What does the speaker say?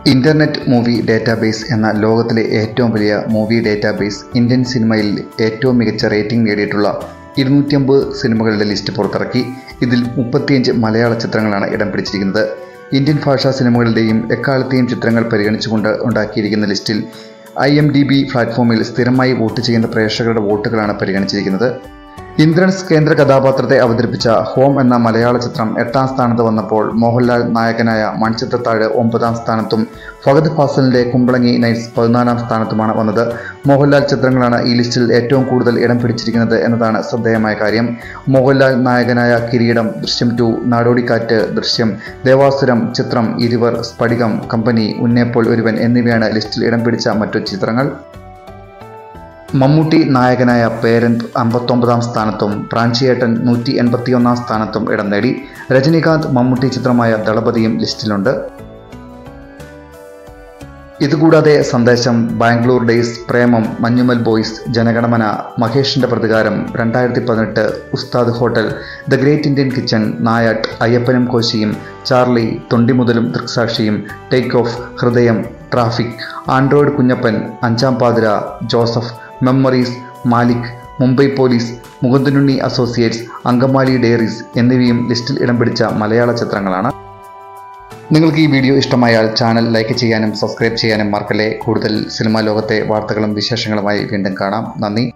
internet movie database എന്ന ലോകത്തിലെ ഏറ്റവും വലിയ മൂവി ഡാറ്റാബേസ് ഇന്ത്യൻ സിനിമയിൽ ഏറ്റവും മികച്ച റേറ്റിംഗ് നേടിയിട്ടുള്ള ഇരുന്നൂറ്റിയമ്പത് സിനിമകളുടെ ലിസ്റ്റ് പുറത്തിറക്കി ഇതിൽ മുപ്പത്തിയഞ്ച് മലയാള ചിത്രങ്ങളാണ് ഇടം പിടിച്ചിരിക്കുന്നത് ഇന്ത്യൻ ഭാഷാ സിനിമകളുടെയും എക്കാലത്തെയും ചിത്രങ്ങൾ പരിഗണിച്ചുകൊണ്ട് ഉണ്ടാക്കിയിരിക്കുന്ന ലിസ്റ്റിൽ ഐ എം ഡി ബി പ്ലാറ്റ്ഫോമിൽ സ്ഥിരമായി വോട്ട് ചെയ്യുന്ന പ്രേക്ഷകരുടെ വോട്ടുകളാണ് പരിഗണിച്ചിരിക്കുന്നത് ഇന്ദ്രൻസ് കേന്ദ്ര കഥാപാത്രത്തെ അവതരിപ്പിച്ച ഹോം എന്ന മലയാള ചിത്രം എട്ടാം സ്ഥാനത്ത് വന്നപ്പോൾ മോഹൻലാൽ നായകനായ മൺചിത്രത്താഴ് ഒമ്പതാം സ്ഥാനത്തും ഫഹദ് ഫാസലിന്റെ കുമ്പളങ്ങി നൈറ്റ്സ് പതിനാലാം സ്ഥാനത്തുമാണ് വന്നത് മോഹൻലാൽ ചിത്രങ്ങളാണ് ഈ ലിസ്റ്റിൽ ഏറ്റവും കൂടുതൽ ഇടം പിടിച്ചിരിക്കുന്നത് എന്നതാണ് ശ്രദ്ധേയമായ കാര്യം മോഹൻലാൽ നായകനായ കിരീടം ദൃശ്യം ടു നാടോടിക്കാറ്റ് ദൃശ്യം ദേവാസുരം ചിത്രം ഇരുവർ സ്ഫടികം കമ്പനി ഉന്നേപ്പോൾ ഒരുവൻ എന്നിവയാണ് ലിസ്റ്റിൽ ഇടം പിടിച്ച മറ്റു ചിത്രങ്ങൾ മമ്മൂട്ടി നായകനായ പേരന്റ് അമ്പത്തൊമ്പതാം സ്ഥാനത്തും പ്രാഞ്ചിയേട്ടൻ നൂറ്റി എൺപത്തിയൊന്നാം സ്ഥാനത്തും ഇടം നേടി രജനീകാന്ത് മമ്മൂട്ടി ചിത്രമായ ദളപതിയും ലിസ്റ്റിലുണ്ട് ഇതുകൂടാതെ സന്ദേശം ബാംഗ്ലൂർ ഡേയ്സ് പ്രേമം മഞ്ഞുമൽ ബോയ്സ് ജനഗണമന മഹേഷിന്റെ പ്രതികാരം രണ്ടായിരത്തി പതിനെട്ട് Ustad hotel the great Indian kitchen Nayattu അയ്യപ്പനും കോശിയും ചാർലി തൊണ്ടിമുതലും ദൃക്സാക്ഷിയും take off Hridayam traffic android Kunjappan Anjaam Pathira Joseph memories Malik Mumbai police മുകുന്ദനുണ്ണി അസോസിയേറ്റ്സ് അങ്കമാലി ഡയറീസ് എന്നിവയും ലിസ്റ്റിൽ ഇടം പിടിച്ച മലയാള ചിത്രങ്ങളാണ് നിങ്ങൾക്ക് ഈ വീഡിയോ ഇഷ്ടമായാൽ ചാനൽ ലൈക്ക് ചെയ്യാനും സബ്സ്ക്രൈബ് ചെയ്യാനും മറക്കല്ലേ കൂടുതൽ സിനിമാ ലോകത്തെ വാർത്തകളും വിശേഷങ്ങളുമായി വീണ്ടും കാണാം നന്ദി